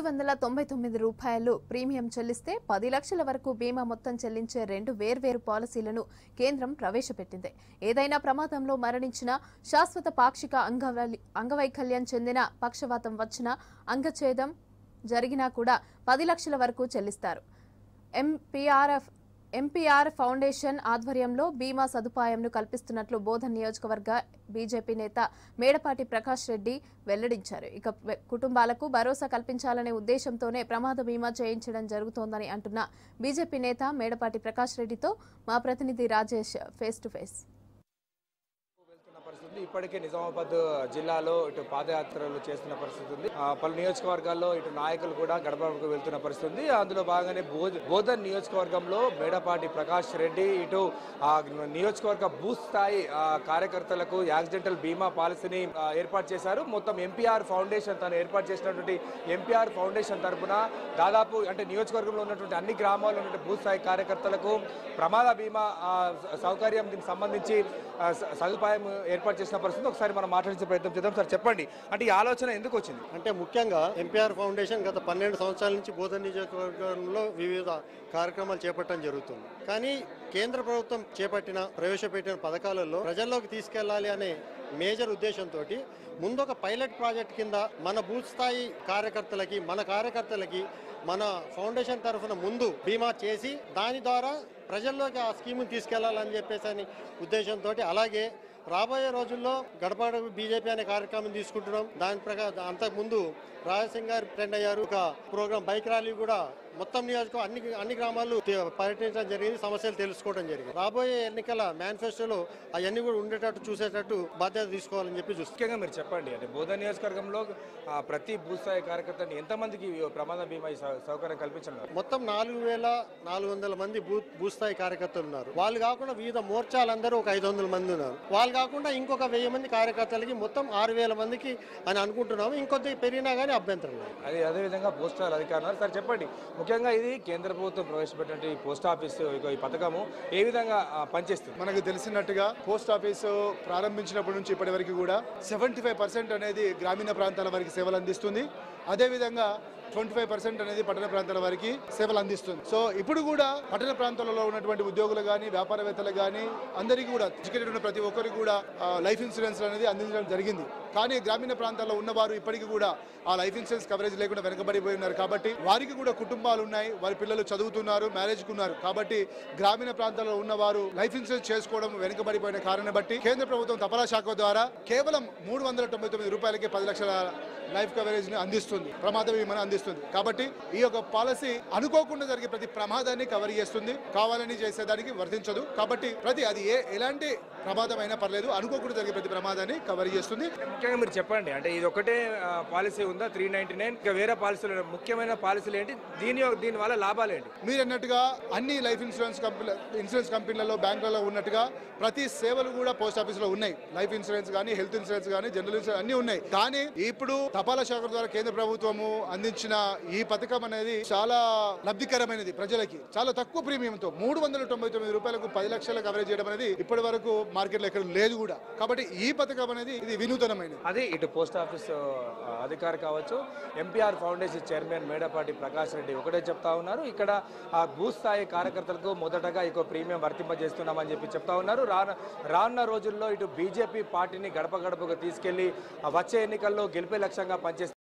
వందల తొంభై తొమ్మిది రూపాయలు ప్రీమియం చెల్లిస్తే పది లక్షల వరకు బీమా మొత్తం చెల్లించే రెండు వేర్వేరు పాలసీలను కేంద్రం ప్రవేశపెట్టింది ఏదైనా ప్రమాదంలో మరణించిన శాశ్వత పాక్షిక అంగవై- అంగవైకల్యం చెందిన పక్షవాతం వచ్చిన అంగఛేదం జరిగినా కూడా పది లక్షల వరకు చెల్లిస్తారు ఎంపీఆర్ఎఫ్ ఎంపీఆర్ ఫౌండేషన్ ఆధ్వర్యంలో బీమా సదుపాయంను కల్పిస్తున్నట్లు బోధన్ నియోజకవర్గ బీజేపీ నేత మేడపాటి ప్రకాష్ రెడ్డి వెల్లడించారు ఇక వె- కుటుంబాలకు భరోసా కల్పించాలనే ఉద్దేశంతోనే ప్రమాద బీమా చేయించడం జరుగుతోందని అంటున్న బీజేపీ నేత మేడపాటి ప్రకాష్ రెడ్డితో మా ప్రతినిధి రాజేష్ ఫేస్ టు ఫేస్ వెళ్తున్న పరిస్థితి ఉంది. ఇప్పటికే నిజామాబాద్ జిల్లాలో ఇటు పాదయాత్రలు చేస్తున్న పరిస్థితి ఉంది ఆ, పలు నియోజకవర్గాల్లో ఇటు నాయకులు కూడా గడపకు వెళ్తున్న పరిస్థితి ఉంది అందులో భాగంగానే బోధ- బోధన్ నియోజకవర్గంలో మేడపాటి ప్రకాష్ రెడ్డి ఇటు ఆ నియోజకవర్గ బూత్ స్థాయి ఆ, కార్యకర్తలకు యాక్సిడెంటల్ బీమా పాలసీని ఆ, ఏర్పాటు చేశారు మొత్తం ఎంపీఆర్ ఫౌండేషన్ తను ఏర్పాటు చేసినటువంటి ఎంపీఆర్ ఫౌండేషన్ తరపున దాదాపు అంటే నియోజకవర్గంలో ఉన్నటువంటి అన్ని గ్రామాల్లో ఉన్నటువంటి బూత్ స్థాయి కార్యకర్తలకు ప్రమాద బీమా ఆ, సౌకర్యం దీనికి సంబంధించి ఆ, స- సదుపాయం ఏర్పాటు చేసిన పరిస్థితి ఒకసారి మనం మాట్లాడించే ప్రయత్నం చేద్దాం సార్ చెప్పండి అంటే ఈ ఆలోచన ఎందుకు వచ్చింది అంటే ముఖ్యంగా ఎంపీఆర్ ఫౌండేషన్ గత పన్నెండు సంవత్సరాల నుంచి బోధన నియోజకవర్గంలో వివిధ కార్యక్రమాలు చేపట్టడం జరుగుతుంది కానీ కేంద్ర ప్రభుత్వం చేపట్టిన ప్రవేశపెట్టిన పథకాలలో ప్రజల్లోకి తీసుకెళ్లాలి అనే మేజర్ ఉద్దేశంతో ముందు ఒక పైలట్ ప్రాజెక్ట్ కింద మన బూత్ స్థాయి కార్యకర్తలకి మన కార్యకర్తలకి మన ఫౌండేషన్ తరఫున ముందు బీమా చేసి దాని ద్వారా ప్రజల్లోకి ఆ స్కీమ్ని తీసుకెళ్లాలని చెప్పేసి అని ఉద్దేశంతో అలాగే రాబోయే రోజుల్లో గడప బీజేపీ అనే కార్యక్రమం తీసుకుంటున్నాం దాని ప్రకారం అంతకుముందు రాజసింగ్ గారు అటెండ్ అయ్యారు ఒక ప్రోగ్రామ్ బైక్ ర్యాలీ కూడా మొత్తం నియోజకవర్గం అన్ని అన్ని గ్రామాలు తి- పర్యటించడం జరిగింది సమస్యలు తెలుసుకోవడం జరిగింది రాబోయే ఎన్నికల మేనిఫెస్టోలో అవన్నీ కూడా ఉండేటట్టు చూసేటట్టు బాధ్యత తీసుకోవాలని చెప్పి చూస్తున్నాం ముఖ్యంగా మీరు చెప్పండి అంటే బోధన నియోజకవర్గంలో ఆ, ప్రతి భూస్థాయి స్థాయి కార్యకర్తని ఎంతమందికి ఈ ప్రమాద బీమా ఈ సౌ- సౌకర్యం కల్పించనున్నారు మొత్తం నాలుగు వేల నాలుగు వందల మంది బూ భూస్థాయి కార్యకర్తలు ఉన్నారు వాళ్ళు కాకుండా వివిధ మోర్చాలందరూ ఒక ఐదు వందల మంది ఉన్నారు వాళ్ళు కాకుండా ఇంకొక వెయ్యి మంది కార్యకర్తలకి మొత్తం ఆరు వేల మందికి అని అనుకుంటున్నాము ఇంకొద్ది పెరిగినా కానీ అభ్యంతరం లేదు అది అదేవిధంగా పోస్టల్ అధికారులు సార్ చెప్పండి ముఖ్యంగా ఇది కేంద్ర ప్రభుత్వం ప్రవేశపెట్టిన ఈ పోస్ట్ ఆఫీస్ ఇగో ఈ పథకము ఏ విధంగా ఆ, పనిచేస్తుంది మనకు తెలిసినట్టుగా పోస్ట్ ఆఫీసు ప్రారంభించినప్పటి నుంచి ఇప్పటి వరకు కూడా సెవెంటీ ఫైవ్ పర్సెంట్ అనేది గ్రామీణ ప్రాంతాల వారికి సేవలు అందిస్తుంది అదేవిధంగా ట్వంటీ ఫైవ్ పర్సెంట్ అనేది పట్టణ ప్రాంతాల వారికి సేవలు అందిస్తుంది సో ఇప్పుడు కూడా పట్టణ ప్రాంతాలలో ఉన్నటువంటి ఉద్యోగులు కానీ వ్యాపారవేత్తలు కానీ అందరికీ కూడా ఎడ్యుకేటెడ్ ఉన్న ప్రతి ఒక్కరికి కూడా ఆ, లైఫ్ ఇన్సూరెన్స్ అనేది అందించడం జరిగింది కానీ గ్రామీణ ప్రాంతాల్లో ఉన్నవారు ఇప్పటికీ కూడా ఆ లైఫ్ ఇన్సూరెన్స్ కవరేజ్ లేకుండా వెనకబడిపోయి ఉన్నారు కాబట్టి వారికి కూడా కుటుంబాలు ఉన్నాయి వారి పిల్లలు చదువుతున్నారు మ్యారేజ్కి ఉన్నారు కాబట్టి గ్రామీణ ప్రాంతాల్లో ఉన్నవారు లైఫ్ ఇన్సూరెన్స్ చేసుకోవడం వెనుకబడిపోయిన కారణం బట్టి కేంద్ర ప్రభుత్వం తపాలా శాఖ ద్వారా కేవలం మూడు వందల తొంభై తొమ్మిది రూపాయలకే పది లక్షల లైఫ్ కవరేజ్ ని అందిస్తుంది ప్రమాద బీమాను అందిస్తుంది కాబట్టి ఈ యొక్క పాలసీ అనుకోకుండా జరిగే ప్రతి ప్రమాదాన్ని కవర్ చేస్తుంది కావాలని చేసేదానికి వర్తించదు కాబట్టి ప్రతి అది ఏ ఎలాంటి ప్రమాదం అయినా పర్లేదు అనుకోకుండా జరిగే ప్రతి ప్రమాదాన్ని కవర్ చేస్తుంది ముఖ్యంగా మీరు చెప్పండి అంటే ఇది ఒకటే ఆ, పాలసీ ఉందా త్రీ నైన్టీ నైన్ ఇంకా వేరే పాలసీలు ఉన్నాయి. ముఖ్యమైన పాలసీలు ఏంటి దీని దీని వల్ల లాభాలు ఏంటి మీరు అన్నట్టుగా అన్ని లైఫ్ ఇన్సూరెన్స్ కంపెనీ ఇన్సూరెన్స్ కంపెనీలలో బ్యాంకులలో ఉన్నట్టుగా ప్రతి సేవలు కూడా పోస్ట్ ఆఫీస్ లో ఉన్నాయి లైఫ్ ఇన్సూరెన్స్ కానీ హెల్త్ ఇన్సూరెన్స్ కానీ జనరల్ ఇన్సూరెన్స్ అన్ని ఉన్నాయి కానీ ఇప్పుడు తపాలా శాఖ ద్వారా కేంద్ర ప్రభుత్వము అందించిన ఈ పథకం అనేది చాలా లబ్ధికరమైనది ప్రజలకి చాలా తక్కువ ప్రీమియంతో మూడు వందల తొంభై తొమ్మిది రూపాయలకు పది లక్షల కవరేజ్ చేయడం అనేది ఇప్పటి వరకు మార్కెట్లో ఎక్కడ లేదు కూడా కాబట్టి ఈ పథకం అనేది ఇది వినూతనమైనది అది ఇటు పోస్ట్ ఆఫీస్ ఆ, అధికారి కావచ్చు MPR foundation chairman Medapati Prakash Reddy ఒకటే చెప్తా ఉన్నారు ఇక్కడ ఆ భూస్థాయి కార్యకర్తలకు మొదటగా ఇక ప్రీమియం వర్తింపజేస్తున్నామని చెప్పి చెప్తా ఉన్నారు రాను రానున్న రోజుల్లో ఇటు బీజేపీ పార్టీని గడప గడపకు తీసుకెళ్లి ఆ వచ్చే ఎన్నికల్లో గెలిపే లక్ష్యంగా పనిచేస్తారు